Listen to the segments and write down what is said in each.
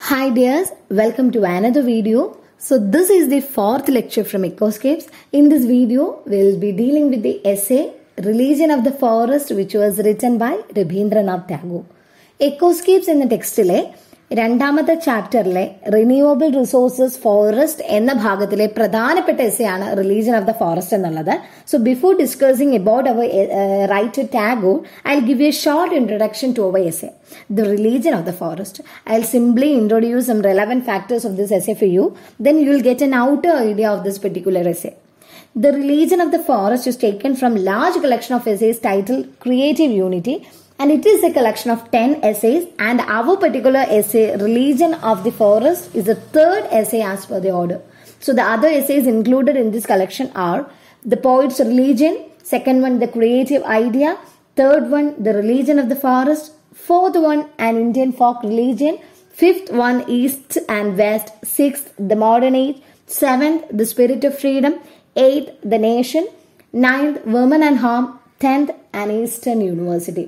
Hi dears, welcome to another video. So this is the fourth lecture from Ecoscapes. In this video, we'll be dealing with the essay Religion of the Forest which was written by Rabindranath Tagore. Ecoscapes എന്ന ടെക്സ്റ്റിലെ രണ്ടാമത്തെ ചാപ്റ്ററിലെ renewable resources forest എന്ന ഭാഗത്തിലെ പ്രധാനപ്പെട്ട എസ്സെയാണ് religion of the forest എന്നുള്ളത് so before discussing about our write to Tagore I give a short introduction to our essay the religion of the forest. I'll simply introduce some relevant factors of this essay for you. Then you will get an outer idea of this particular essay. The religion of the forest is taken from large collection of essays titled Creative Unity and it is a collection of 10 essays and our particular essay Religion of the Forest is the third essay as per the order. So the other essays included in this collection are The Poet's Religion, second one The Creative Idea, third one The Religion of the Forest, fourth one An Indian Folk Religion, fifth one East and West, sixth The Modern Age, seventh The Spirit of Freedom, eighth The Nation, ninth Women and Home, tenth An Eastern University.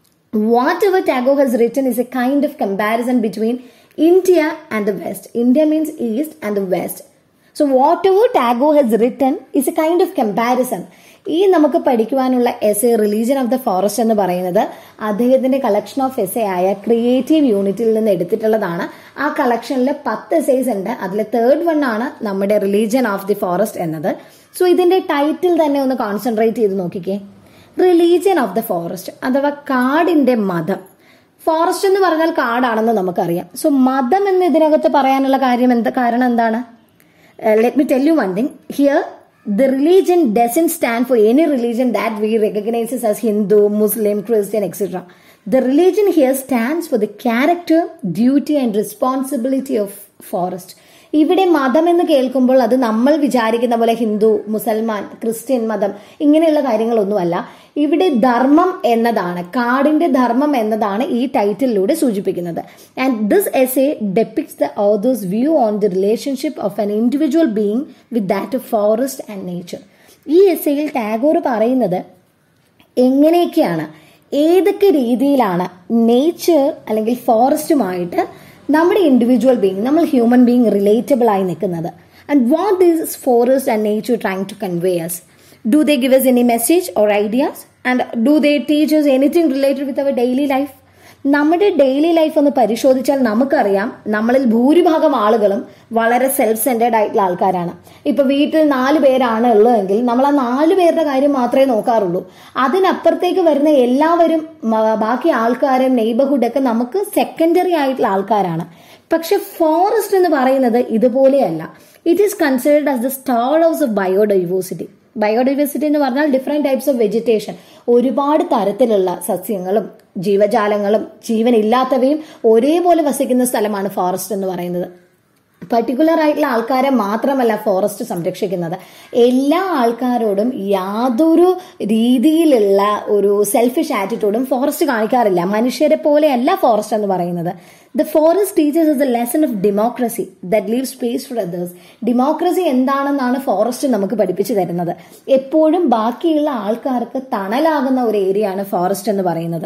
Whatever Tagore has written is a kind of comparison between India and the West. India means East and the West. So whatever Tagore has written is a kind of comparison. ഈ നമുക്ക് പഠിക്കുവാനുള്ള essay religion of the forest എന്ന് പറയുന്നത് അദ്ദേഹത്തിന്റെ collection of essays ആയ creative യൂണിറ്റിൽ നിന്ന് എടുത്തിട്ടുള്ളതാണ് ആ കളക്ഷനിൽ പത്ത് എസേസ് ഉണ്ട് അതിൽ തേർഡ് വൺ ആണ് നമ്മുടെ റിലീജിയൻ ഓഫ് ദി ഫോറസ്റ്റ് എന്നത് സോ ഇതിന്റെ ടൈറ്റിൽ തന്നെ ഒന്ന് കോൺസെൻട്രേറ്റ് ചെയ്ത് നോക്കിക്കേ റിലീജിയൻ ഓഫ് ദ ഫോറസ്റ്റ് അഥവാ കാടിന്റെ മതം ഫോറസ്റ്റ് എന്ന് പറഞ്ഞാൽ കാടാണെന്ന് നമുക്കറിയാം സോ മതം എന്ന് ഇതിനകത്ത് പറയാനുള്ള കാര്യം എന്താ കാരണം എന്താണ് let me tell you one thing here the religion doesn't stand for any religion that we recognize as Hindu, Muslim, Christian, etc. The religion here stands for the character, duty and responsibility of forest. ഇവിടെ മതം എന്ന് കേൾക്കുമ്പോൾ അത് നമ്മൾ വിചാരിക്കുന്ന പോലെ Hindu മുസൽമാൻ Christian മതം ഇങ്ങനെയുള്ള കാര്യങ്ങളൊന്നുമല്ല ഇവിടെ ധർമ്മം എന്നതാണ് കാടിന്റെ ധർമ്മം എന്നതാണ് ഈ ടൈറ്റിലൂടെ സൂചിപ്പിക്കുന്നത് and this essay depicts the author's view on the relationship of an individual being with that of forest and nature ഈ എസ്സയിൽ ടാഗോർ പറയുന്നത് എങ്ങനെയൊക്കെയാണ് ഏതൊക്കെ രീതിയിലാണ് നേച്ചർ അല്ലെങ്കിൽ ഫോറസ്റ്റുമായിട്ട് നമ്മുടെ ഇൻഡിവിജ്വൽ ബീങ് നമ്മൾ ഹ്യൂമൻ ബീങ് റിലേറ്റബിൾ ആയി നിൽക്കുന്നത് and what these forest and nature trying to convey us do they give us any message or ideas and do they teachers anything related with our daily life നമ്മുടെ daily life ഒന്ന് പരിശോധിച്ചാൽ നമുക്കറിയാം നമ്മളിൽ ഭൂരിഭാഗം ആളുകളും വളരെ സെൽഫ് സെന്റേഡ് ആയിട്ടുള്ള ആൾക്കാരാണ് ഇപ്പൊ വീട്ടിൽ നാല് പേരാണ് ഉള്ളതെങ്കിൽ നമ്മൾ ആ നാല് പേരുടെ കാര്യം മാത്രമേ നോക്കാറുള്ളൂ അതിനപ്പുറത്തേക്ക് വരുന്ന എല്ലാവരും ബാക്കി ആൾക്കാരും നെയ്ബർഹുഡൊക്കെ നമുക്ക് സെക്കൻഡറി ആയിട്ടുള്ള ആൾക്കാരാണ് പക്ഷെ ഫോറസ്റ്റ് എന്ന് പറയുന്നത് ഇതുപോലെയല്ല it is considered as the stall house of biodiversity biodiversity എന്ന് പറഞ്ഞാൽ ഡിഫറെന്റ് ടൈപ്സ് ഓഫ് വെജിറ്റേഷൻ ഒരുപാട് തരത്തിലുള്ള സസ്യങ്ങളും ജീവജാലങ്ങളും ജീവനില്ലാത്തവയും ഒരേപോലെ വസിക്കുന്ന സ്ഥലമാണ് ഫോറസ്റ്റ് എന്ന് പറയുന്നത് പർട്ടിക്കുലർ ആയിട്ടുള്ള ആൾക്കാരെ മാത്രമല്ല ഫോറസ്റ്റ് സംരക്ഷിക്കുന്നത് എല്ലാ ആൾക്കാരോടും യാതൊരു രീതിയിലുള്ള ഒരു സെൽഫിഷ് ആറ്റിറ്റ്യൂഡും ഫോറസ്റ്റ് കാണിക്കാറില്ല മനുഷ്യരെ പോലെയല്ല ഫോറസ്റ്റ് എന്ന് പറയുന്നത് the forest teachers is the lesson of democracy that leave space for others democracy എന്താണെന്നാണ് ഫോറസ്റ്റ് നമുക്ക് പഠിപ്പിച്ചു തരുന്നത് എപ്പോഴും ബാക്കിയുള്ള ആൾക്കാർക്ക് തണലാകുന്ന ഒരു ഏരിയ ആണ് ഫോറസ്റ്റ് എന്ന് പറയുന്നത്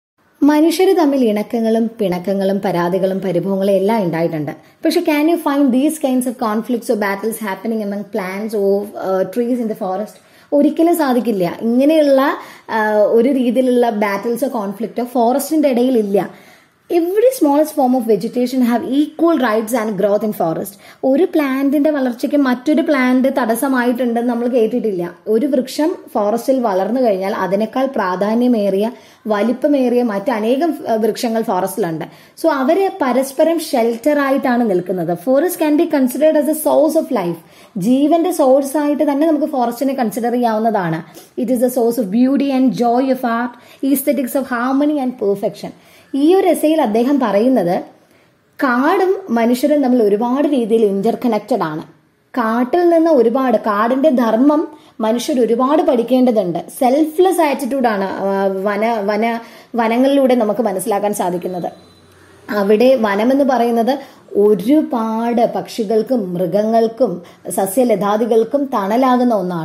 മനുഷ്യർ തമ്മിൽ ഇണക്കങ്ങളും പിണക്കങ്ങളും പരാതികളും പരിഭവങ്ങളും എല്ലാം ഉണ്ടായിട്ടുണ്ട് പക്ഷെ can you find these kinds of conflicts of battles happening among plants of trees in the forest ഒരിക്കലും സാധിക്കില്ല ഇങ്ങനെയുള്ള ഒരു രീതിയിലുള്ള ബാറ്റിൽസോ കോൺഫ്ലിക്റ്റോ ഫോറസ്റ്റിന്റെ ഇടയിൽ ഇല്ല every smallest form of vegetation have equal rights and growth in forest ഒരു പ്ലാന്റിന്റെ വളർച്ചയ്ക്ക് മറ്റൊരു പ്ലാന്റ് തടസ്സമായിട്ടുണ്ടെന്ന് നമ്മൾ കേട്ടിട്ടില്ല ഒരു വൃക്ഷം ഫോറസ്റ്റിൽ വളർന്നു കഴിഞ്ഞാൽ അതിനേക്കാൾ പ്രാധാന്യമേറിയ വലിപ്പമേറിയ മറ്റനേകം വൃക്ഷങ്ങൾ ഫോറസ്റ്റിലുണ്ട് സോ അവര് പരസ്പരം ഷെൽട്ടർ ആയിട്ടാണ് നിൽക്കുന്നത് forest can be considered as a source of life ജീവന്റെ സോഴ്സ് ആയിട്ട് തന്നെ നമുക്ക് ഫോറസ്റ്റിനെ കൺസിഡർ ചെയ്യാവുന്നതാണ് it is a source of beauty and joy of art aesthetics of harmony and perfection ഈ ഒരു എസയിൽ അദ്ദേഹം പറയുന്നത് കാടും മനുഷ്യരും തമ്മിൽ ഒരുപാട് രീതിയിൽ ഇന്റർ കണക്റ്റഡ് ആണ് കാട്ടിൽ നിന്ന് ഒരുപാട് കാടിന്റെ ധർമ്മം മനുഷ്യർ ഒരുപാട് പഠിക്കേണ്ടതുണ്ട് സെൽഫ്ലെസ് ആറ്റിറ്റ്യൂഡാണ് വന വന വനങ്ങളിലൂടെ നമുക്ക് മനസ്സിലാക്കാൻ സാധിക്കുന്നത് അവിടെ വനമെന്ന് പറയുന്നത് ഒരുപാട് പക്ഷികൾക്കും മൃഗങ്ങൾക്കും സസ്യലതാദികൾക്കും തണലാകുന്ന ഒന്നാണ്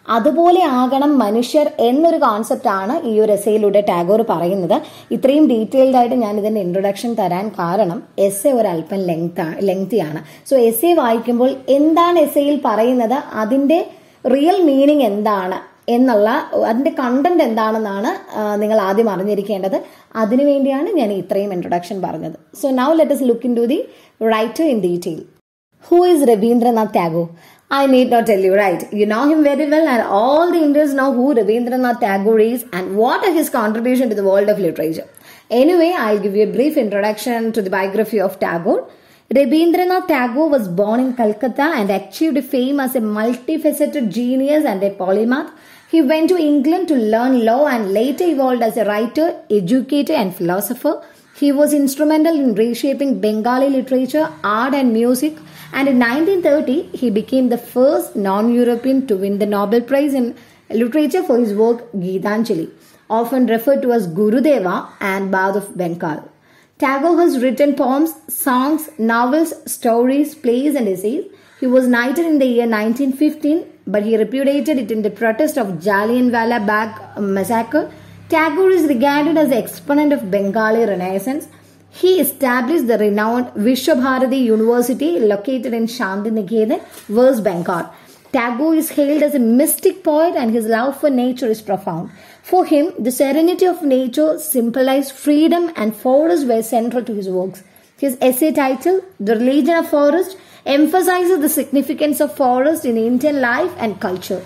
അതുപോലെ ആകണം മനുഷ്യർ എന്നൊരു കോൺസെപ്റ്റ് ആണ് ഈ ഒരു എസ്സയിലൂടെ ടാഗോർ പറയുന്നത് ഇത്രയും ഡീറ്റെയിൽഡ് ആയിട്ട് ഞാൻ ഇതിന്റെ ഇൻട്രൊഡക്ഷൻ തരാൻ കാരണം എസ് എ ഒരല്പം ലെങ്ത് ലെങ്തിയാണ് സോ എസ് എ വായിക്കുമ്പോൾ എന്താണ് എസ് എയിൽ പറയുന്നത് അതിന്റെ റിയൽ മീനിങ് എന്താണ് എന്നുള്ള അതിന്റെ കണ്ടന്റ് എന്താണെന്നാണ് ആ, നിങ്ങൾ ആദ്യം അറിഞ്ഞിരിക്കേണ്ടത് അതിനുവേണ്ടിയാണ് ഞാൻ ഇത്രയും ഇൻട്രൊഡക്ഷൻ പറഞ്ഞത് so now let us look into the writer in detail Who is Rabindranath Tagore? I need not tell you, right? You know him very well, and all the Indians know who Rabindranath Tagore is and what are his contribution to the world of literature. Anyway, I'll give you a brief introduction to the biography of Tagore. Rabindranath Tagore was born in Calcutta and achieved fame as a multifaceted genius and a polymath. He went to England to learn law and later evolved as a writer, educator, and philosopher. He was instrumental in reshaping Bengali literature, art, and music. And in 1930, he became the first non European to win the Nobel Prize in Literature for his work Gitanjali, often referred to as Gurudeva and Bath of Bengal. Tagore has written poems, songs, novels, stories, plays, and essays. He was knighted in the year 1915, but he repudiated it in the protest of Jallianwala Bagh massacre. Tagore is regarded as the exponent of Bengali Renaissance. He established the renowned Vishwabharati University located in Shantiniketan, West Bengal. Tagore is hailed as a mystic poet and his love for nature is profound. For him, the serenity of nature symbolized freedom and forest were central to his works. His essay titled The Religion of Forest emphasizes the significance of forest in Indian life and culture.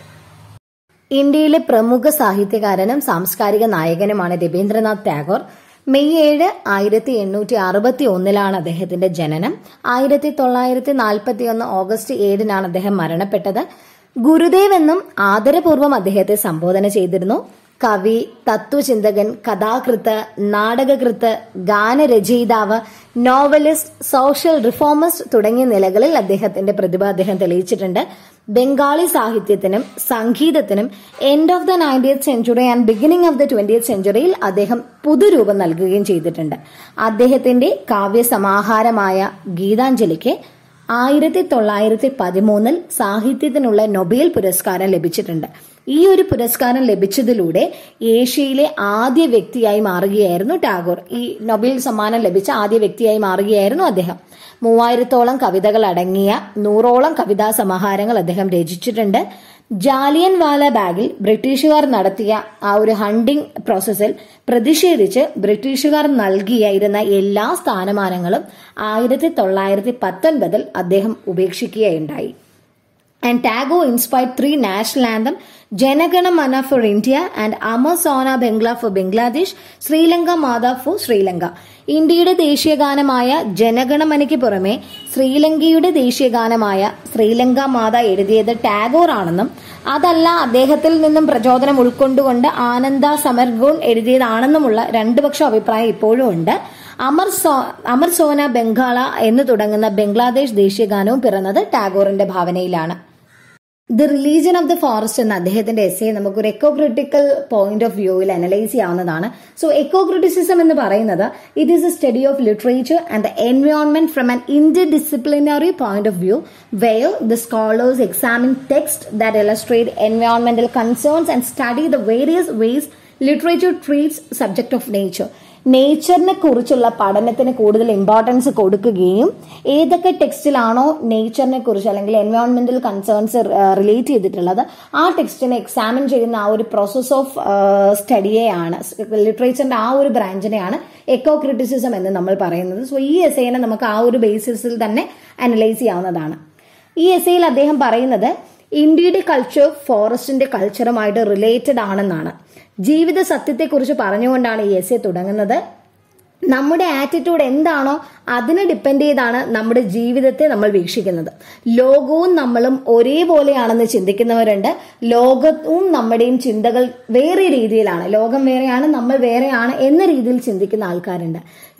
ഇന്ത്യയിലെ പ്രമുഖ സാഹിത്യകാരനും സാംസ്കാരിക നായകനുമാണ് Ravindranath Tagore May ഏഴ് ആയിരത്തി എണ്ണൂറ്റി അറുപത്തി ഒന്നിലാണ് അദ്ദേഹത്തിന്റെ ജനനം ആയിരത്തി തൊള്ളായിരത്തി നാൽപ്പത്തി ഒന്ന് ഓഗസ്റ്റ് ഏഴിനാണ് അദ്ദേഹം മരണപ്പെട്ടത് ഗുരുദേവ് എന്നും ആദരപൂർവ്വം അദ്ദേഹത്തെ സംബോധന ചെയ്തിരുന്നു കവി തത്വചിന്തകൻ കഥാകൃത്ത് നാടകകൃത്ത് ഗാനരചയിതാവ് നോവലിസ്റ്റ് സോഷ്യൽ റിഫോമിസ്റ്റ് തുടങ്ങിയ നിലകളിൽ അദ്ദേഹത്തിന്റെ പ്രതിഭ അദ്ദേഹം തെളിയിച്ചിട്ടുണ്ട് ബംഗാളി സാഹിത്യത്തിനും സംഗീതത്തിനും end of the nineteenth century and beginning of the twentieth സെഞ്ചുറിയിൽ അദ്ദേഹം പുതുരൂപം നൽകുകയും ചെയ്തിട്ടുണ്ട് അദ്ദേഹത്തിന്റെ കാവ്യസമാഹാരമായ ഗീതാഞ്ജലിക്ക് ആയിരത്തി തൊള്ളായിരത്തി പതിമൂന്നിൽ സാഹിത്യത്തിനുള്ള നൊബേൽ പുരസ്കാരം ലഭിച്ചിട്ടുണ്ട് ഈ ഒരു പുരസ്കാരം ലഭിച്ചതിലൂടെ ഏഷ്യയിലെ ആദ്യ വ്യക്തിയായി മാറുകയായിരുന്നു ടാഗോർ ഈ നൊബേൽ സമ്മാനം ലഭിച്ച ആദ്യ വ്യക്തിയായി മാറുകയായിരുന്നു അദ്ദേഹം മൂവായിരത്തോളം കവിതകൾ അടങ്ങിയ നൂറോളം കവിതാ സമാഹാരങ്ങൾ അദ്ദേഹം രചിച്ചിട്ടുണ്ട് ജാലിയൻ വാല ബാഗിൽ ബ്രിട്ടീഷുകാർ നടത്തിയ ആ ഒരു ഹണ്ടിങ് പ്രോസസ്സിൽ പ്രതിഷേധിച്ച് ബ്രിട്ടീഷുകാർ നൽകിയായിരുന്ന എല്ലാ സ്ഥാനമാനങ്ങളും ആയിരത്തി തൊള്ളായിരത്തി പത്തൊൻപതിൽ അദ്ദേഹം ഉപേക്ഷിക്കുകയുണ്ടായി And Tagore inspired three national anthem Janagana Mana for India and Amar Sona Bangla for Bangladesh, Sri Lanka Mada for Sri Lanka. ഇന്ത്യയുടെ ദേശീയഗാനമായ ജനഗണമനയ്ക്ക് പുറമെ ശ്രീലങ്കയുടെ ദേശീയഗാനമായ ശ്രീലങ്ക മാത എഴുതിയത് ടാഗോർ ആണെന്നും അതല്ല അദ്ദേഹത്തിൽ നിന്നും പ്രചോദനം ഉൾക്കൊണ്ടുകൊണ്ട് ആനന്ദ സമർഗോൺ എഴുതിയതാണെന്നുമുള്ള രണ്ടു പക്ഷം അഭിപ്രായം ഇപ്പോഴും ഉണ്ട് അമർ സോ അമർ സോന ബംഗാള എന്ന് തുടങ്ങുന്ന ബംഗ്ലാദേശ് ദേശീയഗാനവും പിറന്നത് ടാഗോറിന്റെ ഭാവനയിലാണ് the religion of the forest എന്ന അദ്ദേഹത്തിന്റെ എസ്സേ നമുക്കൊരു എക്കോക്രിട്ടിക്കൽ പോയിന്റ് ഓഫ് വ്യൂവിൽ അനലൈസ് ചെയ്യാവുന്നതാണ് സോ എക്കോക്രിറ്റിസിസം എന്ന് പറയുന്നത് it is a study of literature and the environment from an interdisciplinary point of view where the scholars examine text that illustrate എൻവയോൺമെന്റൽ concerns and study the various ways literature treats subject of nature നേച്ചറിനെ കുറിച്ചുള്ള പഠനത്തിന് കൂടുതൽ importance കൊടുക്കുകയും ഏതൊക്കെ ടെക്സ്റ്റിലാണോ നേച്ചറിനെ കുറിച്ച് അല്ലെങ്കിൽ എൻവയോൺമെന്റൽ concerns relate ചെയ്തിട്ടുള്ളത് ആ ടെക്സ്റ്റിനെ എക്സാമിൻ ചെയ്യുന്ന ആ ഒരു പ്രോസസ് ഓഫ് സ്റ്റഡിയെയാണ് ലിറ്ററേച്ചറിന്റെ ആ ഒരു ബ്രാഞ്ചിനെയാണ് എക്കോ ക്രിറ്റിസിസം എന്ന് നമ്മൾ പറയുന്നത് സോ ഈ എസ്സേനെ നമുക്ക് ആ ഒരു ബേസിസിൽ തന്നെ അനലൈസ് ചെയ്യാവുന്നതാണ് ഈ എസ്സേയിൽ അദ്ദേഹം പറയുന്നത് ഇന്ത്യയുടെ കൾച്ചർ ഫോറസ്റ്റിന്റെ കൾച്ചറുമായിട്ട് റിലേറ്റഡ് ആണെന്നാണ് ജീവിത സത്യത്തെക്കുറിച്ച് പറഞ്ഞുകൊണ്ടാണ് ഈ എസ്സേ തുടങ്ങുന്നത് നമ്മുടെ ആറ്റിറ്റ്യൂഡ് എന്താണോ അതിനെ ഡിപ്പെൻഡ് ചെയ്താണ് നമ്മുടെ ജീവിതത്തെ നമ്മൾ വീക്ഷിക്കുന്നത് ലോകവും നമ്മളും ഒരേപോലെയാണെന്ന് ചിന്തിക്കുന്നവരുണ്ട് ലോകവും നമ്മുടെയും ചിന്തകൾ വേറെ രീതിയിലാണ് ലോകം വേറെയാണ് നമ്മൾ വേറെയാണ് എന്ന രീതിയിൽ ചിന്തിക്കുന്ന ആൾക്കാരുണ്ട്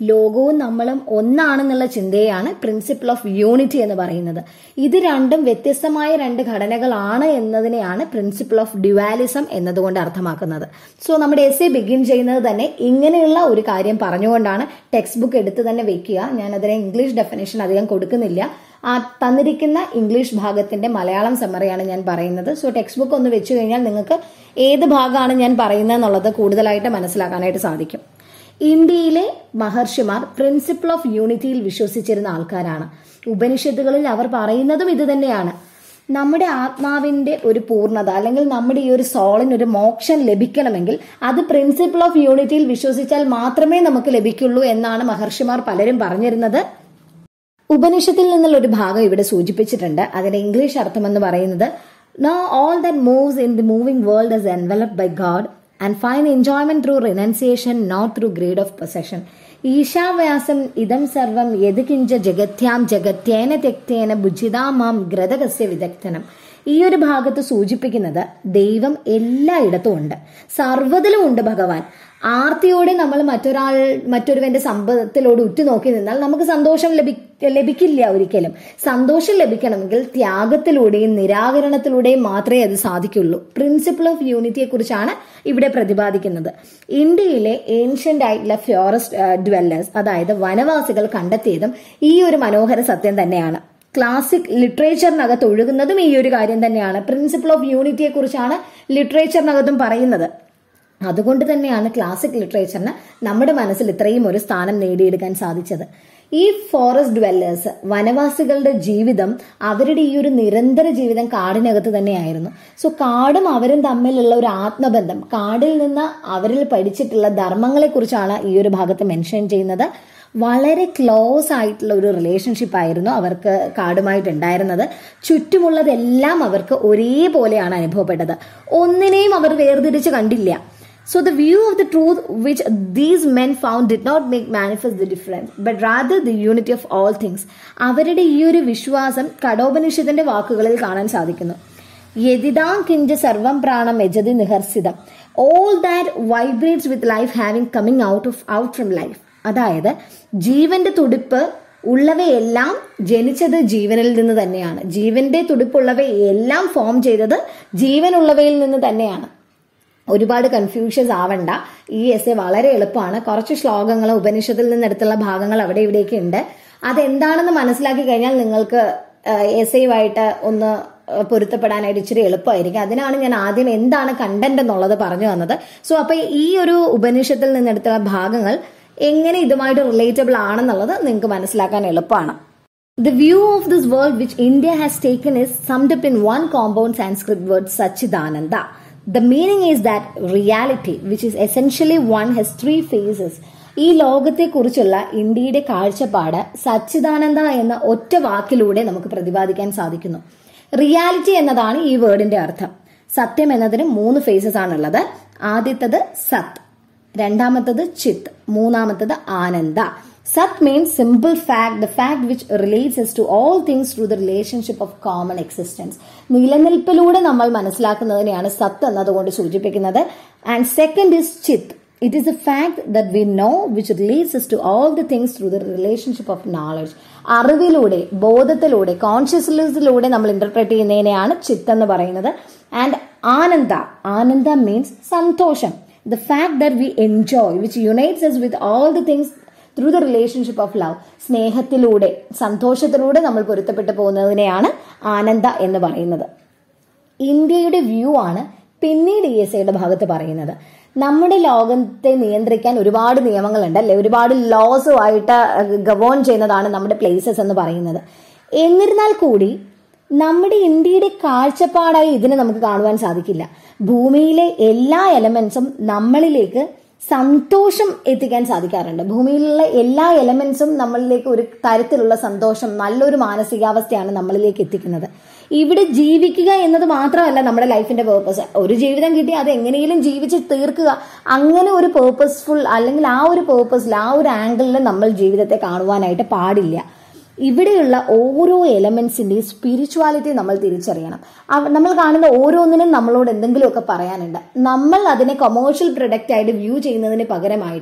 ലോകവും നമ്മളും ഒന്നാണെന്നുള്ള ചിന്തയാണ് പ്രിൻസിപ്പിൾ ഓഫ് യൂണിറ്റി എന്ന് പറയുന്നത് ഇത് രണ്ടും വ്യത്യസ്തമായ രണ്ട് ഘടനകളാണ് എന്നതിനെയാണ് പ്രിൻസിപ്പിൾ ഓഫ് ഡ്യുവാലിസം എന്നതുകൊണ്ട് അർത്ഥമാക്കുന്നത് സോ നമ്മുടെ എസ് എ ബിഗിൻ ചെയ്യുന്നത് തന്നെ ഇങ്ങനെയുള്ള ഒരു കാര്യം പറഞ്ഞുകൊണ്ടാണ് ടെക്സ്റ്റ് ബുക്ക് എടുത്ത് തന്നെ വെക്കുക ഞാൻ അതിനെ ഇംഗ്ലീഷ് ഡെഫിനേഷൻ അധികം കൊടുക്കുന്നില്ല ആ തന്നിരിക്കുന്ന ഇംഗ്ലീഷ് ഭാഗത്തിന്റെ മലയാളം സമ്മറിയാണ് ഞാൻ പറയുന്നത് സോ ടെക്സ്റ്റ് ബുക്ക് ഒന്ന് വെച്ച് കഴിഞ്ഞാൽ നിങ്ങൾക്ക് ഏത് ഭാഗമാണ് ഞാൻ പറയുന്നത് എന്നുള്ളത് കൂടുതലായിട്ട് മനസ്സിലാക്കാനായിട്ട് സാധിക്കും ഇന്ത്യയിലെ മഹർഷിമാർ പ്രിൻസിപ്പിൾ ഓഫ് യൂണിറ്റിയിൽ വിശ്വസിച്ചിരുന്ന ആൾക്കാരാണ് ഉപനിഷത്തുകളിൽ അവർ പറയുന്നതും ഇത് തന്നെയാണ് നമ്മുടെ ആത്മാവിന്റെ ഒരു പൂർണ്ണത അല്ലെങ്കിൽ നമ്മുടെ ഈ ഒരു സോളിന് ഒരു മോക്ഷം ലഭിക്കണമെങ്കിൽ അത് പ്രിൻസിപ്പിൾ ഓഫ് യൂണിറ്റിയിൽ വിശ്വസിച്ചാൽ മാത്രമേ നമുക്ക് ലഭിക്കുള്ളൂ എന്നാണ് മഹർഷിമാർ പലരും പറഞ്ഞിരുന്നത് ഉപനിഷത്തിൽ നിന്നുള്ള ഒരു ഭാഗം ഇവിടെ സൂചിപ്പിച്ചിട്ടുണ്ട് അതിന്റെ ഇംഗ്ലീഷ് അർത്ഥം എന്ന് പറയുന്നത് know all that moves in the moving world is enveloped by God and find enjoyment through renunciation not through greed of possession ഈശാവ്യാസം ഇതം സർവം യത് കിഞ്ച ജഗത്യാം ജഗത്യേന തെക്തേന ഭുജിതാമാം ഗ്രതകസ്യ വിദഗ്ധനം ഈ ഒരു ഭാഗത്ത് സൂചിപ്പിക്കുന്നത് ദൈവം എല്ലായിടത്തും ഉണ്ട് സർവ്വതിലും ഉണ്ട് ഭഗവാൻ ആർത്തിയോടെ നമ്മൾ മറ്റൊരാൾ മറ്റൊരുവന്റെ സമ്പത്തിലോട് ഉറ്റുനോക്കി നിന്നാൽ നമുക്ക് സന്തോഷം ലഭി ലഭിക്കില്ല ഒരിക്കലും സന്തോഷം ലഭിക്കണമെങ്കിൽ ത്യാഗത്തിലൂടെയും നിരാകരണത്തിലൂടെയും മാത്രമേ അത് സാധിക്കുള്ളൂ പ്രിൻസിപ്പിൾ ഓഫ് യൂണിറ്റിയെ കുറിച്ചാണ് ഇവിടെ പ്രതിപാദിക്കുന്നത് ഇന്ത്യയിലെ ഏൻഷ്യന്റ് ആയിട്ടുള്ള ഫോറസ്റ്റ് ഡ്വല്ലേഴ്സ് അതായത് വനവാസികൾ കണ്ടെത്തിയതും ഈ ഒരു മനോഹര സത്യം തന്നെയാണ് ക്ലാസിക് ലിറ്ററേച്ചറിനകത്ത് ഒഴുകുന്നതും ഈ ഒരു കാര്യം തന്നെയാണ് പ്രിൻസിപ്പിൾ ഓഫ് യൂണിറ്റിയെ കുറിച്ചാണ് ലിറ്ററേച്ചറിനകത്തും പറയുന്നത് അതുകൊണ്ട് തന്നെയാണ് ക്ലാസിക് ലിറ്ററേച്ചറിന് നമ്മുടെ മനസ്സിൽ ഇത്രയും ഒരു സ്ഥാനം നേടിയെടുക്കാൻ സാധിച്ചത് ഈ ഫോറസ്റ്റ് ഡ്വല്ലേഴ്സ് വനവാസികളുടെ ജീവിതം അവരുടെ ഈ ഒരു നിരന്തര ജീവിതം കാടിനകത്ത് തന്നെയായിരുന്നു സോ കാടും അവരും തമ്മിലുള്ള ഒരു ആത്മബന്ധം കാടിൽ നിന്ന് അവരിൽ പഠിച്ചിട്ടുള്ള ധർമ്മങ്ങളെ കുറിച്ചാണ് ഈ ഒരു ഭാഗത്ത് മെൻഷൻ ചെയ്യുന്നത് വളരെ ക്ലോസ് ആയിട്ടുള്ള ഒരു റിലേഷൻഷിപ്പ് ആയിരുന്നു അവർക്ക് കാടുമായിട്ട് ഉണ്ടായിരുന്നത് ചുറ്റുമുള്ളതെല്ലാം അവർക്ക് ഒരേപോലെയാണ് അനുഭവപ്പെട്ടത് ഒന്നിനെയും അവർ വേർതിരിച്ച് കണ്ടില്ല So the view of the truth which these men found did not make manifest the difference, but rather the unity of all things. അവരുടെ ഈ ഒരു വിശ്വാസം കടോപനിഷത്തിന്റെ വാക്കുകളിൽ കാണാൻ സാധിക്കുന്നു യതിതാം കിഞ്ച സർവം പ്രാണം യജതി നിഹർസിതം all that vibrates with life having coming out of out from life അതായത് ജീവന്റെ തുടിപ്പ് ഉള്ളവയെല്ലാം ജനിച്ചത് ജീവനിൽ നിന്ന് തന്നെയാണ് ജീവന്റെ തുടിപ്പുള്ളവയെല്ലാം ഫോം ചെയ്തത് ജീവനുള്ളവയിൽ നിന്ന് തന്നെയാണ് ഒരുപാട് കൺഫ്യൂഷൻസ് ആവണ്ട ഈ എസ് എ വളരെ എളുപ്പമാണ് കുറച്ച് ശ്ലോകങ്ങൾ ഉപനിഷത്തിൽ നിന്നെടുത്തുള്ള ഭാഗങ്ങൾ അവിടെ ഇവിടെയൊക്കെ ഉണ്ട് അതെന്താണെന്ന് മനസ്സിലാക്കി കഴിഞ്ഞാൽ നിങ്ങൾക്ക് എസ് എയുമായിട്ട് ഒന്ന് പൊരുത്തപ്പെടാനായിട്ട് ഇച്ചിരി എളുപ്പമായിരിക്കും അതിനാണ് ഞാൻ ആദ്യം എന്താണ് കണ്ടന്റ് എന്നുള്ളത് പറഞ്ഞു തന്നത് സോ അപ്പൊ ഈ ഒരു ഉപനിഷത്തിൽ നിന്നെടുത്തുള്ള ഭാഗങ്ങൾ എങ്ങനെ ഇതുമായിട്ട് റിലേറ്റബിൾ ആണെന്നുള്ളത് നിങ്ങൾക്ക് മനസ്സിലാക്കാൻ എളുപ്പമാണ് The view of this world which India has taken is summed up in one compound Sanskrit word Sachidananda. The meaning is that reality, which is essentially one, has three phases. ഈ ലോകത്തെക്കുറിച്ചുള്ള ഇന്ത്യയുടെ കാഴ്ചപ്പാട് സച്ചിദാനന്ദ എന്ന ഒറ്റ വാക്കിലൂടെ നമുക്ക് പ്രതിപാദിക്കാൻ സാധിക്കുന്നു റിയാലിറ്റി എന്നതാണ് ഈ വേർഡിന്റെ അർത്ഥം സത്യം എന്നതിന് മൂന്ന് ഫേസസ് ആണുള്ളത് ആദ്യത്തത് സത് രണ്ടാമത്തത് ചിത്ത് മൂന്നാമത്തത് ആനന്ദ സത് means simple fact the fact which relates us to all things through the relationship of common existence നിലനിൽപ്പിലൂടെ നമ്മൾ മനസ്സിലാക്കുന്നതിനെയാണ് സത്ത് എന്നതുകൊണ്ട് സൂചിപ്പിക്കുന്നത് ആൻഡ് സെക്കൻഡ് ഇസ് ചിത്ത് it is a fact that we know which relates us to all the things through the relationship of knowledge അറിവിലൂടെ ബോധത്തിലൂടെ കോൺഷ്യസ്നെസ്സിലൂടെ നമ്മൾ ഇന്റർപ്രറ്റ് ചെയ്യുന്നതിനെയാണ് ചിത്ത് എന്ന് പറയുന്നത് ആൻഡ് ആനന്ദ ആനന്ദ മീൻസ് സന്തോഷം the fact that we enjoy which unites us with all the things through the relationship of love സ്നേഹത്തിലൂടെ സന്തോഷത്തിലൂടെ നമ്മൾ പൊരുത്തപ്പെട്ടു പോകുന്നതിനെയാണ് ആനന്ദ എന്ന് പറയുന്നത് ഇന്ത്യയുടെ വ്യൂ ആണ് പിന്നീട് ഇ എസ് ഐയുടെ ഭാഗത്ത് പറയുന്നത് നമ്മുടെ ലോകത്തെ നിയന്ത്രിക്കാൻ ഒരുപാട് നിയമങ്ങളുണ്ട് അല്ലെ ഒരുപാട് ലോസുമായിട്ട് ഗവേൺ ചെയ്യുന്നതാണ് നമ്മുടെ പ്ലേസസ് എന്ന് പറയുന്നത് എന്നിരുന്നാൽ കൂടി നമ്മുടെ ഇന്ത്യയുടെ കാഴ്ചപ്പാടായി ഇതിനെ നമുക്ക് കാണുവാൻ സാധിക്കില്ല ഭൂമിയിലെ എല്ലാ എലമെന്റ്സും നമ്മളിലേക്ക് സന്തോഷം എത്തിക്കാൻ സാധിക്കാറുണ്ട് ഭൂമിയിലുള്ള എല്ലാ എലമെന്റ്സും നമ്മളിലേക്ക് ഒരു തരത്തിലുള്ള സന്തോഷം നല്ലൊരു മാനസികാവസ്ഥയാണ് നമ്മളിലേക്ക് എത്തിക്കുന്നത് ഇവിടെ ജീവിക്കുക എന്നത് മാത്രമല്ല നമ്മുടെ ലൈഫിന്റെ പേർപ്പസ് ഒരു ജീവിതം കിട്ടി അത് എങ്ങനെയും ജീവിച്ച് തീർക്കുക അങ്ങനെ ഒരു പേർപ്പസ്ഫുൾ അല്ലെങ്കിൽ ആ ഒരു പേർപ്പസിൽ ആ ഒരു ആംഗിളിൽ നമ്മൾ ജീവിതത്തെ കാണുവാനായിട്ട് പാടില്ല ഇവിടെയുള്ള ഓരോ എലമെന്റ്സിന്റെയും സ്പിരിച്വാലിറ്റി നമ്മൾ തിരിച്ചറിയണം നമ്മൾ കാണുന്ന ഓരോന്നിനും നമ്മളോട് എന്തെങ്കിലുമൊക്കെ പറയാനുണ്ട് നമ്മൾ അതിനെ കൊമേഴ്ഷ്യൽ പ്രൊഡക്റ്റ് ആയിട്ട് വ്യൂ ചെയ്യുന്നതിന് പകരമായിട്ട്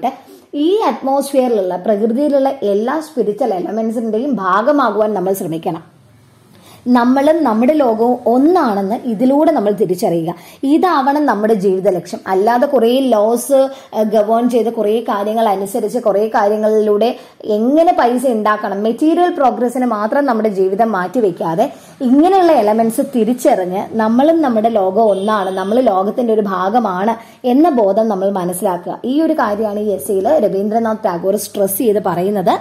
ഈ അറ്റ്മോസ്ഫിയറിലുള്ള പ്രകൃതിയിലുള്ള എല്ലാ സ്പിരിച്വൽ എലമെന്റ്സിന്റെയും ഭാഗമാകുവാൻ നമ്മൾ ശ്രമിക്കണം നമ്മളും നമ്മുടെ ലോകവും ഒന്നാണെന്ന് ഇതിലൂടെ നമ്മൾ തിരിച്ചറിയുക ഇതാവണം നമ്മുടെ ജീവിത ലക്ഷ്യം അല്ലാതെ കുറേ ലോസ് ഗവേൺ ചെയ്ത് കുറേ കാര്യങ്ങൾ അനുസരിച്ച് കുറേ കാര്യങ്ങളിലൂടെ എങ്ങനെ പൈസ ഉണ്ടാക്കണം മെറ്റീരിയൽ പ്രോഗ്രസ്സിന് മാത്രം നമ്മുടെ ജീവിതം മാറ്റിവെക്കാതെ ഇങ്ങനെയുള്ള എലമെന്റ്സ് തിരിച്ചറിഞ്ഞ് നമ്മളും നമ്മുടെ ലോകം ഒന്നാണ് നമ്മൾ ലോകത്തിന്റെ ഒരു ഭാഗമാണ് എന്ന ബോധം നമ്മൾ മനസ്സിലാക്കുക ഈ ഒരു കാര്യമാണ് ഈ എസ് രവീന്ദ്രനാഥ് ടാഗോർ സ്ട്രെസ് ചെയ്ത് പറയുന്നത്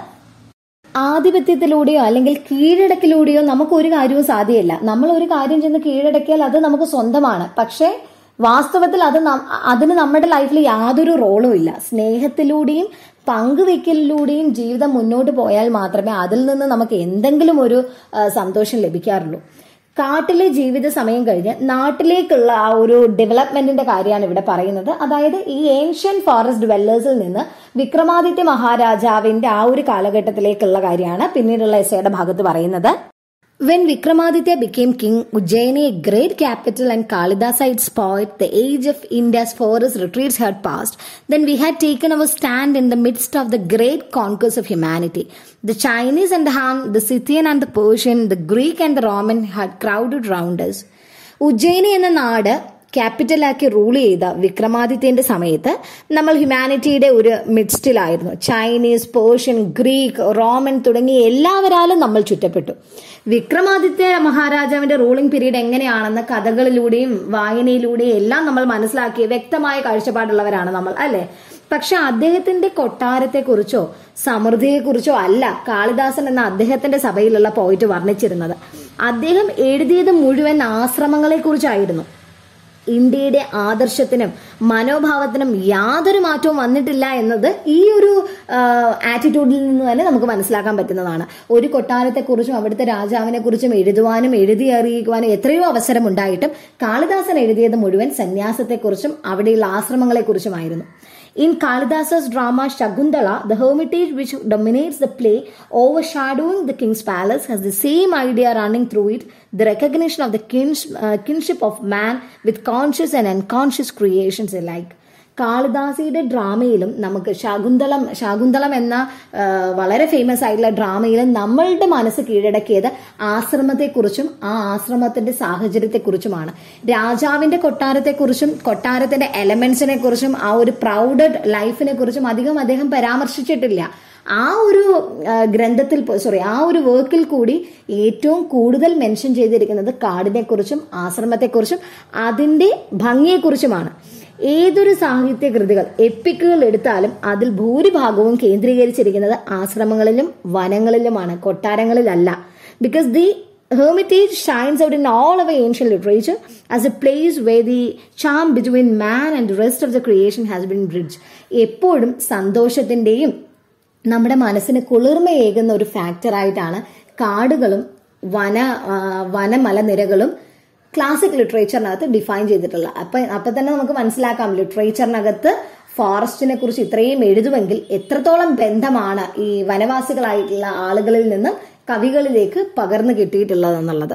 ആധിപത്യത്തിലൂടെയോ അല്ലെങ്കിൽ കീഴടക്കിലൂടെയോ നമുക്ക് ഒരു കാര്യവും സാധ്യമല്ല നമ്മൾ ഒരു കാര്യം ചെന്ന് കീഴടക്കിയാൽ അത് നമുക്ക് സ്വന്തമാണ് പക്ഷേ വാസ്തവത്തിൽ അത് നം- അതിന് നമ്മുടെ ലൈഫിൽ യാതൊരു റോളും ഇല്ല സ്നേഹത്തിലൂടെയും പങ്കുവെക്കലിലൂടെയും ജീവിതം മുന്നോട്ട് പോയാൽ മാത്രമേ അതിൽ നിന്ന് നമുക്ക് എന്തെങ്കിലും ഒരു ആ, സന്തോഷം ലഭിക്കാറുള്ളൂ കാട്ടിലെ ജീവിത സമയം കഴിഞ്ഞ് നാട്ടിലേക്കുള്ള ആ ഒരു ഡെവലപ്മെന്റിന്റെ കാര്യമാണ് ഇവിടെ പറയുന്നത് അതായത് ഈ ഏൻഷ്യൻ ഫോറസ്റ്റ് ഡ്വെല്ലേഴ്സിൽ നിന്ന് വിക്രമാദിത്യ മഹാരാജാവിന്റെ ആ ഒരു കാലഘട്ടത്തിലേക്കുള്ള കാര്യമാണ് പിന്നീടുള്ള എസ്സയുടെ ഭാഗത്ത് പറയുന്നത് When Vikramaditya became king, Ujjaini, a great capital, and Kalidasite spot, the age of India's forest retreats had passed, then we had taken our stand in the midst of the great conquest of humanity. The Chinese and the Han, the Scythian and the Persian, the Greek and the Roman had crowded round us. Ujjaini എന്ന നാട് ക്യാപിറ്റലാക്കി rule ചെയ്ത വിക്രമാദിത്യന്റെ സമയത്ത് നമ്മൾ ഹ്യൂമാനിറ്റിയുടെ ഒരു മിഡ്സ്റ്റിലായിരുന്നു Chinese Persian Greek Roman തുടങ്ങിയ എല്ലാവരാലും നമ്മൾ ചുറ്റപ്പെട്ടു വിക്രമാദിത്യ മഹാരാജാവിന്റെ റൂളിംഗ് പീരീഡ് എങ്ങനെയാണെന്ന് കഥകളിലൂടെയും വായനയിലൂടെയും എല്ലാം നമ്മൾ മനസ്സിലാക്കിയ വ്യക്തമായ കാഴ്ചപ്പാടുള്ളവരാണ് നമ്മൾ അല്ലെ പക്ഷെ അദ്ദേഹത്തിന്റെ കൊട്ടാരത്തെക്കുറിച്ചോ സമൃദ്ധിയെക്കുറിച്ചോ അല്ല കാളിദാസൻ എന്ന അദ്ദേഹത്തിന്റെ സഭയിലുള്ള പോയിട്ട് വർണ്ണിച്ചിരുന്നത് അദ്ദേഹം എഴുതിയത് മുഴുവൻ ആശ്രമങ്ങളെക്കുറിച്ചായിരുന്നു ഇന്ത്യയുടെ ആദർശത്തിനും മനോഭാവത്തിനും യാതൊരു മാറ്റവും വന്നിട്ടില്ല എന്നത് ഈ ഒരു ആറ്റിറ്റ്യൂഡിൽ നിന്ന് തന്നെ നമുക്ക് മനസ്സിലാക്കാൻ പറ്റുന്നതാണ് ഒരു കൊട്ടാരത്തെക്കുറിച്ചും അവിടുത്തെ രാജാവിനെ കുറിച്ചും എഴുതുവാനും എഴുതി അറിയിക്കുവാനും എത്രയോ അവസരം ഉണ്ടായിട്ടും കാളിദാസൻ എഴുതിയത് മുഴുവൻ സന്യാസത്തെക്കുറിച്ചും അവിടെയുള്ള ആശ്രമങ്ങളെക്കുറിച്ചുമായിരുന്നു In Kalidasa's drama Shakuntala, the hermitage which dominates the play, overshadowing the king's palace, has the same idea running through it the recognition of the kins, uh, kinship of man with conscious and unconscious creations alike. കാളിദാസിയുടെ ഡ്രാമയിലും നമുക്ക് ശാകുന്തളം ശാകുന്തളം എന്ന ആ, വളരെ famous ആയിട്ടുള്ള ഡ്രാമയിൽ നമ്മളുടെ മനസ്സ് കീഴടക്കിയത് ആശ്രമത്തെക്കുറിച്ചും ആ ആശ്രമത്തിന്റെ സാഹചര്യത്തെക്കുറിച്ചുമാണ് രാജാവിന്റെ കൊട്ടാരത്തെക്കുറിച്ചും കൊട്ടാരത്തിന്റെ എലമെന്റ്സിനെ കുറിച്ചും ആ ഒരു പ്രൗഡഡ് ലൈഫിനെ കുറിച്ചും അധികം അദ്ദേഹം പരാമർശിച്ചിട്ടില്ല ആ ഒരു ആ, ഗ്രന്ഥത്തിൽ സോറി ആ ഒരു വർക്കിൽ കൂടി ഏറ്റവും കൂടുതൽ മെൻഷൻ ചെയ്തിരിക്കുന്നത് കാടിനെക്കുറിച്ചും ആശ്രമത്തെക്കുറിച്ചും അതിന്റെ ഭംഗിയെക്കുറിച്ചുമാണ് ഏതൊരു സാഹിത്യ കൃതികൾ എപ്പിക്കുകൾ എടുത്താലും അതിൽ ഭൂരിഭാഗവും കേന്ദ്രീകരിച്ചിരിക്കുന്നത് ആശ്രമങ്ങളിലും വനങ്ങളിലുമാണ് കൊട്ടാരങ്ങളിലല്ല because the Hermitage shines out in all of our ancient literature as a place where the charm between man and the rest of the creation has been bridged. എപ്പോഴും സന്തോഷത്തിന്റെയും നമ്മുടെ മനസ്സിന് കുളിർമയേകുന്ന ഒരു ഫാക്ടറായിട്ടാണ് കാടുകളും വന ആ, വനമലനിരകളും ക്ലാസിക് ലിറ്ററേച്ചറിനകത്ത് ഡിഫൈൻ ചെയ്തിട്ടുള്ളത് അപ്പൊ അപ്പൊ തന്നെ നമുക്ക് മനസ്സിലാക്കാം ലിറ്ററേച്ചറിനകത്ത് ഫോറസ്റ്റിനെ കുറിച്ച് ഇത്രയും എഴുതുമെങ്കിൽ എത്രത്തോളം ബന്ധമാണ് ഈ വനവാസികളായിട്ടുള്ള ആളുകളിൽ നിന്ന് കവികളിലേക്ക് പകർന്നു കിട്ടിയിട്ടുള്ളതെന്നുള്ളത്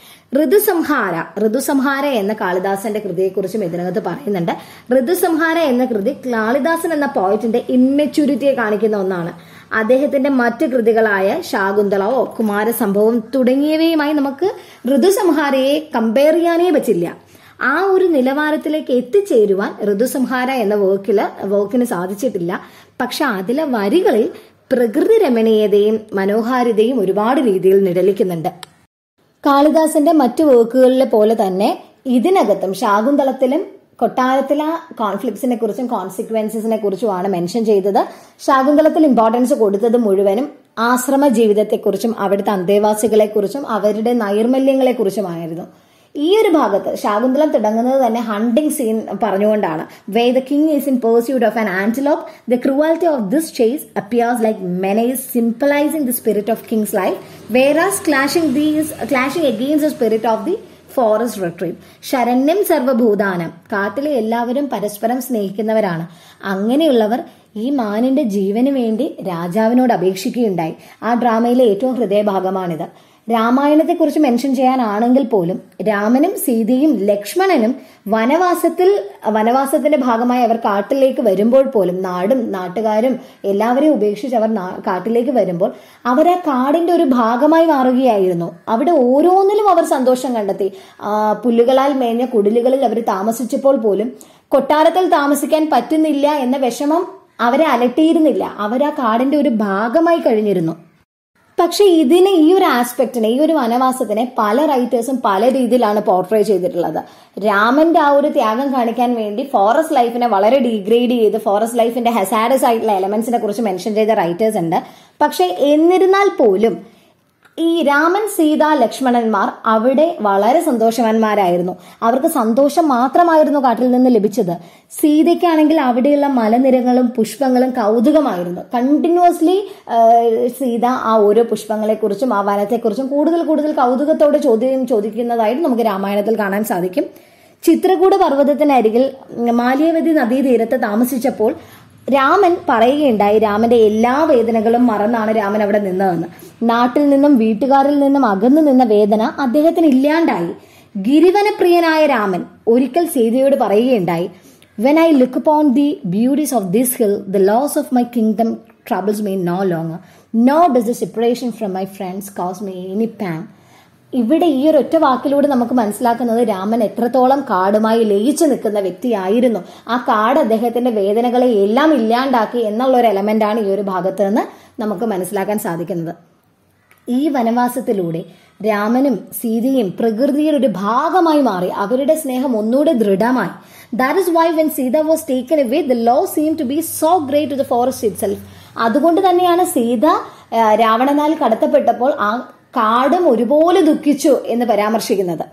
ഋതുസംഹാര ഋതുസംഹാര എന്ന കാളിദാസന്റെ കൃതിയെക്കുറിച്ചും ഇതിനകത്ത് പറയുന്നുണ്ട് ഋതുസംഹാര എന്ന കൃതി കാളിദാസൻ എന്ന പോയിന്റിന്റെ ഇമ്മെച്യൂരിറ്റിയെ കാണിക്കുന്ന ഒന്നാണ് അദ്ദേഹത്തിന്റെ മറ്റ് കൃതികളായ ശാകുന്തളവോ കുമാരസംഭവം തുടങ്ങിയവയുമായി നമുക്ക് ഋതുസംഹാരയെ കമ്പയർ ചെയ്യാനേ പറ്റില്ല ആ ഒരു നിലവാരത്തിലേക്ക് എത്തിച്ചേരുവാൻ ഋതുസംഹാര എന്ന വർക്കില് വർക്കിന് സാധിച്ചിട്ടില്ല പക്ഷെ അതിലെ വരികളിൽ പ്രകൃതി രമണീയതയും മനോഹാരിതയും ഒരുപാട് രീതിയിൽ നിഴലിക്കുന്നുണ്ട് കാളിദാസന്റെ മറ്റു വർക്കുകളിലെ പോലെ തന്നെ ഇതിനകത്തും ശാകുന്തളത്തിലും കൊട്ടാരത്തിലെ കോൺഫ്ലിക്ട്സിനെ കുറിച്ചും കോൺസിക്വൻസസിനെ കുറിച്ചുമാണ് മെൻഷൻ ചെയ്തത് ശാകുന്തളത്തിൽ ഇമ്പോർട്ടൻസ് കൊടുത്തത് മുഴുവനും ആശ്രമ ജീവിതത്തെക്കുറിച്ചും അവിടുത്തെ അന്തേവാസികളെ കുറിച്ചും അവരുടെ നൈർമല്യങ്ങളെ കുറിച്ചുമായിരുന്നു ഈ ഒരു ഭാഗത്ത് ശാകുന്തളം തുടങ്ങുന്നത് തന്നെ ഹണ്ടിങ് സീൻ പറഞ്ഞുകൊണ്ടാണ് way the king is in pursued of an antelope the cruelty of this chase appears like menace symbolising the spirit of king's life whereas clashing these clashing against the spirit of the forest retrieve ശരണ്യം സർവഭൂതാനം കാട്ടിലെ എല്ലാവരും പരസ്പരം സ്നേഹിക്കുന്നവരാണ് അങ്ങനെയുള്ളവർ ഈ മാനിന്റെ ജീവന് വേണ്ടി രാജാവിനോട് അപേക്ഷിക്കുകയുണ്ടായി ആ ഡ്രാമയിലെ ഏറ്റവും ഹൃദയഭാഗമാണിത് രാമായണത്തെക്കുറിച്ച് മെൻഷൻ ചെയ്യാനാണെങ്കിൽ പോലും രാമനും സീതയും ലക്ഷ്മണനും വനവാസത്തിൽ വനവാസത്തിന്റെ ഭാഗമായി അവർ കാട്ടിലേക്ക് വരുമ്പോൾ പോലും നാടും നാട്ടുകാരും എല്ലാവരെയും ഉപേക്ഷിച്ച് അവർ നാ- കാട്ടിലേക്ക് വരുമ്പോൾ അവർ ആ കാടിന്റെ ഒരു ഭാഗമായി മാറുകയായിരുന്നു അവിടെ ഓരോന്നിലും അവർ സന്തോഷം കണ്ടെത്തി ആ, പുല്ലുകളാൽ മേഞ്ഞ കുടിലുകളിൽ അവർ താമസിച്ചപ്പോൾ പോലും കൊട്ടാരത്തിൽ താമസിക്കാൻ പറ്റുന്നില്ല എന്ന വിഷമം അവരെ അലട്ടിയിരുന്നില്ല അവർ ആ കാടിന്റെ ഒരു ഭാഗമായി കഴിഞ്ഞിരുന്നു പക്ഷെ ഇതിന് ഈ ഒരു ആസ്പെക്റ്റിനെ ഈ ഒരു വനവാസത്തിനെ പല റൈറ്റേഴ്സും പല രീതിയിലാണ് പോർട്രേ ചെയ്തിട്ടുള്ളത് രാമന്റെ ആ ഒരു ത്യാഗം കാണിക്കാൻ വേണ്ടി ഫോറസ്റ്റ് ലൈഫിനെ വളരെ ഡീഗ്രേഡ് ചെയ്ത് ഫോറസ്റ്റ് ലൈഫിന്റെ ഹെസാഡസ് ആയിട്ടുള്ള എലമെന്റ്സിനെ കുറിച്ച് മെൻഷൻ ചെയ്ത റൈറ്റേഴ്സ് ഉണ്ട് പക്ഷെ എന്നിരുന്നാൽ പോലും ഈ രാമൻ സീത ലക്ഷ്മണന്മാർ അവിടെ വളരെ സന്തോഷവാന്മാരായിരുന്നു അവർക്ക് സന്തോഷം മാത്രമായിരുന്നു കാട്ടിൽ നിന്ന് ലഭിച്ചത് സീതയ്ക്കാണെങ്കിൽ അവിടെയുള്ള മലനിരകളും പുഷ്പങ്ങളും കൗതുകമായിരുന്നു കണ്ടിന്യൂസ്ലി സീത ആ ഓരോ പുഷ്പങ്ങളെക്കുറിച്ചും ആ വനത്തെക്കുറിച്ചും കൂടുതൽ കൂടുതൽ കൗതുകത്തോടെ ചോദ്യം ചോദിക്കുന്നതായിട്ട് നമുക്ക് രാമായണത്തിൽ കാണാൻ സാധിക്കും ചിത്രകൂട പർവ്വതത്തിനരികിൽ മാലിയവതി നദീതീരത്ത് താമസിച്ചപ്പോൾ രാമൻ പറയുകയുണ്ടായി രാമന്റെ എല്ലാ വേദനകളും മറന്നാണ് രാമൻ അവിടെ നിന്നതെന്ന് നാട്ടിൽ നിന്നും വീട്ടുകാരിൽ നിന്നും അകന്നു നിന്ന വേദന അദ്ദേഹത്തിന് ഇല്ലാണ്ടായി ഗിരിവനപ്രിയനായ രാമൻ ഒരിക്കൽ സീതയോട് പറയുകയുണ്ടായി when I look upon the beauties of this hill the loss of my kingdom troubles me no longer no does the separation from my friends cause me any pain ഇവിടെ ഈ ഒരു ഒറ്റ വാക്കിലൂടെ നമുക്ക് മനസ്സിലാക്കുന്നത് രാമൻ എത്രത്തോളം കാടുമായി ലയിച്ചു നിൽക്കുന്ന വ്യക്തിയായിരുന്നു ആ കാട് അദ്ദേഹത്തിന്റെ വേദനകളെ എല്ലാം ഇല്ലാണ്ടാക്കി എന്നുള്ള ഒരു എലമെന്റാണ് ഈ ഒരു ഭാഗത്ത് നിന്ന് നമുക്ക് മനസ്സിലാക്കാൻ സാധിക്കുന്നത് ഈ വനവാസത്തിലൂടെ രാമനും സീതയും പ്രകൃതിയുടെ ഒരു ഭാഗമായി മാറി അവരുടെ സ്നേഹം ഒന്നുകൂടെ ദൃഢമായി that is why when Sita was taken away the loss seem to be so great to the forest itself അതുകൊണ്ട് തന്നെയാണ് സീത ആ, രാവണനാൽ കടത്തപ്പെട്ടപ്പോൾ ആ കാടും ഒരുപോലെ ദുഃഖിച്ചു എന്ന് പരാമർശിക്കുന്നത്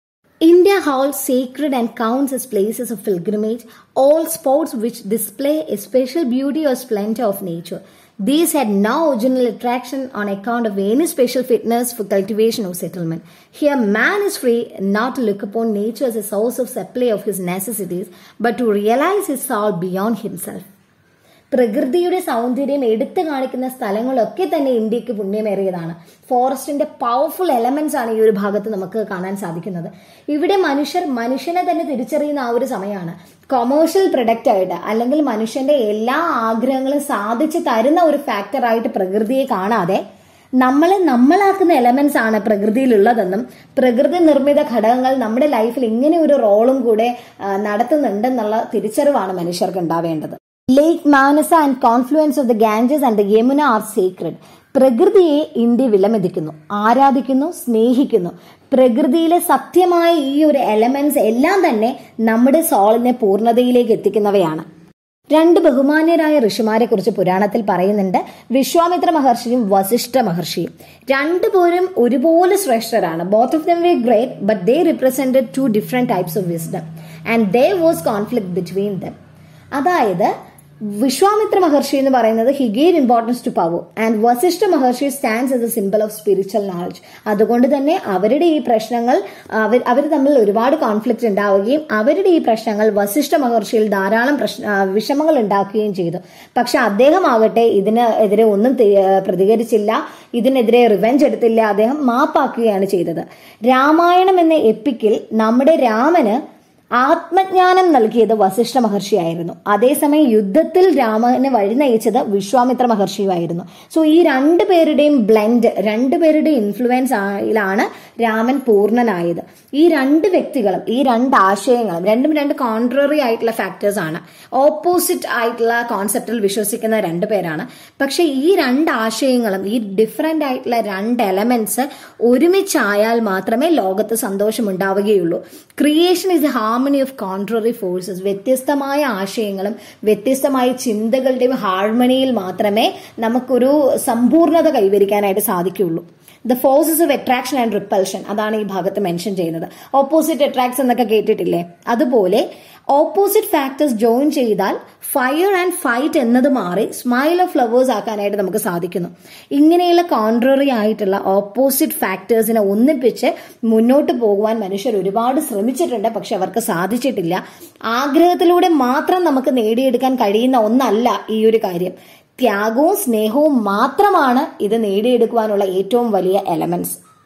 India holds sacred and counts as places of pilgrimage, all spots which display a special beauty or splendor of nature. These had no original attraction on account of any special fitness for cultivation or settlement. Here, man is free not to look upon nature as a source of supply of his necessities, but to realize his soul beyond himself. പ്രകൃതിയുടെ സൗന്ദര്യം എടുത്തു കാണിക്കുന്ന സ്ഥലങ്ങളൊക്കെ തന്നെ ഇന്ത്യക്ക് പുണ്യമേറിയതാണ് ഫോറസ്റ്റിന്റെ powerful elements ആണ് ഈ ഒരു ഭാഗത്ത് നമുക്ക് കാണാൻ സാധിക്കുന്നത് ഇവിടെ മനുഷ്യർ മനുഷ്യനെ തന്നെ തിരിച്ചറിയുന്ന ആ ഒരു സമയമാണ് കൊമേഴ്ഷ്യൽ പ്രൊഡക്റ്റ് ആയിട്ട് അല്ലെങ്കിൽ മനുഷ്യന്റെ എല്ലാ ആഗ്രഹങ്ങളും സാധിച്ചു തരുന്ന ഒരു ഫാക്ടറായിട്ട് പ്രകൃതിയെ കാണാതെ നമ്മളെ നമ്മളാക്കുന്ന എലമെന്റ്സ് ആണ് പ്രകൃതിയിലുള്ളതെന്നും പ്രകൃതി നിർമ്മിത ഘടകങ്ങൾ നമ്മുടെ ലൈഫിൽ ഇങ്ങനെ ഒരു റോളും കൂടെ ആ, നടത്തുന്നുണ്ടെന്നുള്ള തിരിച്ചറിവാണ് മനുഷ്യർക്ക് ഉണ്ടാവേണ്ടത് lake Manasa and confluence of the Ganges and the Yamuna are sacred പ്രകൃതിയെ ഇന്ത്യ വിലമതിക്കുന്നു ആരാധിക്കുന്നു സ്നേഹിക്കുന്നു പ്രകൃതിയിലെ സത്യമായ ഈ ഒരു എലമെന്റ്സ് എല്ലാം തന്നെ നമ്മുടെ സോളിനെ പൂർണ്ണതയിലേക്ക് എത്തിക്കുന്നവയാണ് രണ്ട് ബഹുമാന്യരായ ഋഷിമാരെ കുറിച്ച് പുരാണത്തിൽ പറയുന്നുണ്ട് വിശ്വാമിത്ര മഹർഷിയും വസിഷ്ഠ മഹർഷിയും രണ്ടുപേരും ഒരുപോലെ ശ്രേഷ്ഠരാണ് both of them were great but they represented two different types of wisdom and they was conflict between them അതായത് വിശ്വാമിത്ര മഹർഷി എന്ന് പറയുന്നത് he gave importance to power and Vasishtha Maharshi stands as a symbol of spiritual knowledge അതുകൊണ്ട് തന്നെ അവരുടെ ഈ പ്രശ്നങ്ങൾ അവർ അവർ തമ്മിൽ ഒരുപാട് കോൺഫ്ലിക്റ്റ് ഉണ്ടാവുകയും അവരുടെ ഈ പ്രശ്നങ്ങൾ വസിഷ്ഠ മഹർഷിയിൽ ധാരാളം പ്രശ്ന ആ, വിഷമങ്ങൾ ഉണ്ടാക്കുകയും ചെയ്തു പക്ഷെ അദ്ദേഹം ആകട്ടെ ഇതിന് എതിരെ ഒന്നും തി- ആ, പ്രതികരിച്ചില്ല ഇതിനെതിരെ റിവെഞ്ച് എടുത്തില്ല അദ്ദേഹം മാപ്പാക്കുകയാണ് ചെയ്തത് രാമായണം എന്ന എപ്പിക്കിൽ നമ്മുടെ രാമന് ആത്മജ്ഞാനം നൽകിയത് വസിഷ്ഠ മഹർഷിയായിരുന്നു അതേസമയം യുദ്ധത്തിൽ രാമന് വഴി നയിച്ചത് വിശ്വാമിത്ര മഹർഷിയുമായിരുന്നു സോ ഈ രണ്ടു പേരുടെയും ബ്ലെൻഡ് രണ്ടുപേരുടെ ഇൻഫ്ലുവൻസ് ആയിലാണ് രാമൻ പൂർണ്ണനായത് ഈ രണ്ട് വ്യക്തികളും ഈ രണ്ട് ആശയങ്ങളും രണ്ടും രണ്ട് കോൺട്രറി ആയിട്ടുള്ള ഫാക്ടേഴ്സ് ആണ് ഓപ്പോസിറ്റ് ആയിട്ടുള്ള കോൺസെപ്റ്റിൽ വിശ്വസിക്കുന്ന രണ്ട് പേരാണ് പക്ഷെ ഈ രണ്ട് ആശയങ്ങളും ഈ ഡിഫറെന്റ് ആയിട്ടുള്ള രണ്ട് എലമെന്റ്സ് ഒരുമിച്ചായാൽ മാത്രമേ ലോകത്ത് സന്തോഷം ഉണ്ടാവുകയുള്ളൂ creation is a harmony of contrary forces വ്യത്യസ്തമായ ആശയങ്ങളും വ്യത്യസ്തമായ ചിന്തകളുടെയും ഹാർമണിയിൽ മാത്രമേ നമുക്കൊരു സമ്പൂർണ്ണത കൈവരിക്കാനായിട്ട് സാധിക്കുകയുള്ളൂ the forces of attraction and repulsion അതാണ് ഈ ഭാഗത്ത് മെൻഷൻ ചെയ്യുന്നത് ഓപ്പോസിറ്റ് അട്രാക്ട്സ് എന്നൊക്കെ കേട്ടിട്ടില്ലേ അതുപോലെ ഓപ്പോസിറ്റ് ഫാക്ടേഴ്സ് ജോയിൻ ചെയ്താൽ ഫയർ ആൻഡ് ഫൈറ്റ് എന്നത് മാറി സ്മൈൽ ഓഫ് ഫ്ലവേഴ്സ് ആക്കാനായിട്ട് നമുക്ക് സാധിക്കുന്നു ഇങ്ങനെയുള്ള കോൺട്രറി ആയിട്ടുള്ള ഓപ്പോസിറ്റ് ഫാക്ടേഴ്സിനെ ഒന്നിപ്പിച്ച് മുന്നോട്ട് പോകുവാൻ മനുഷ്യർ ഒരുപാട് ശ്രമിച്ചിട്ടുണ്ട് പക്ഷെ അവർക്ക് സാധിച്ചിട്ടില്ല ആഗ്രഹത്തിലൂടെ മാത്രം നമുക്ക് നേടിയെടുക്കാൻ കഴിയുന്ന ഒന്നല്ല ഈ ഒരു കാര്യം ത്യാഗവും സ്നേഹവും മാത്രമാണ് ഇത് നേടിയെടുക്കുവാനുള്ള ഏറ്റവും വലിയ എലമെന്റ്സ്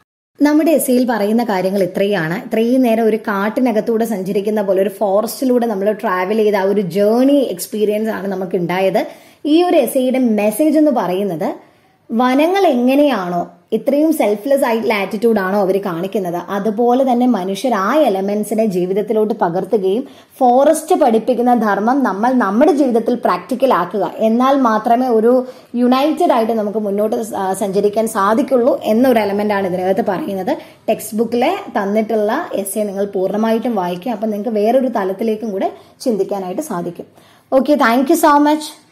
നമ്മുടെ എസ്സയിൽ പറയുന്ന കാര്യങ്ങൾ ഇത്രയാണ് ഇത്രയും നേരം ഒരു കാട്ടിനകത്തൂടെ സഞ്ചരിക്കുന്ന പോലെ ഒരു ഫോറസ്റ്റിലൂടെ നമ്മൾ ട്രാവൽ ചെയ്ത ആ ഒരു ജേർണി എക്സ്പീരിയൻസ് ആണ് നമുക്ക് ഉണ്ടായത് ഈ ഒരു എസ്സയുടെ മെസ്സേജ് എന്ന് പറയുന്നത് വനങ്ങൾ എങ്ങനെയാണോ ഇത്രയും സെൽഫ്ലെസ് ആയിട്ടുള്ള ആറ്റിറ്റ്യൂഡ് ആണോ അവർ കാണിക്കുന്നത് അതുപോലെ തന്നെ മനുഷ്യർ ആ എലമെന്റ്സിനെ ജീവിതത്തിലോട്ട് പകർത്തുകയും ഫോറസ്റ്റ് പഠിപ്പിക്കുന്ന ധർമ്മം നമ്മൾ നമ്മുടെ ജീവിതത്തിൽ പ്രാക്ടിക്കൽ ആക്കുക എന്നാൽ മാത്രമേ ഒരു യുണൈറ്റഡ് ആയിട്ട് നമുക്ക് മുന്നോട്ട് സ- സഞ്ചരിക്കാൻ സാധിക്കുള്ളൂ എന്നൊരു എലമെന്റ് ആണ് ഇതിനകത്ത് പറയുന്നത് ടെക്സ്റ്റ് ബുക്കിലെ തന്നിട്ടുള്ള എസ് എ നിങ്ങൾ പൂർണ്ണമായിട്ടും വായിക്കുക അപ്പം നിങ്ങൾക്ക് വേറൊരു തലത്തിലേക്കും കൂടെ ചിന്തിക്കാനായിട്ട് സാധിക്കും okay thank you so much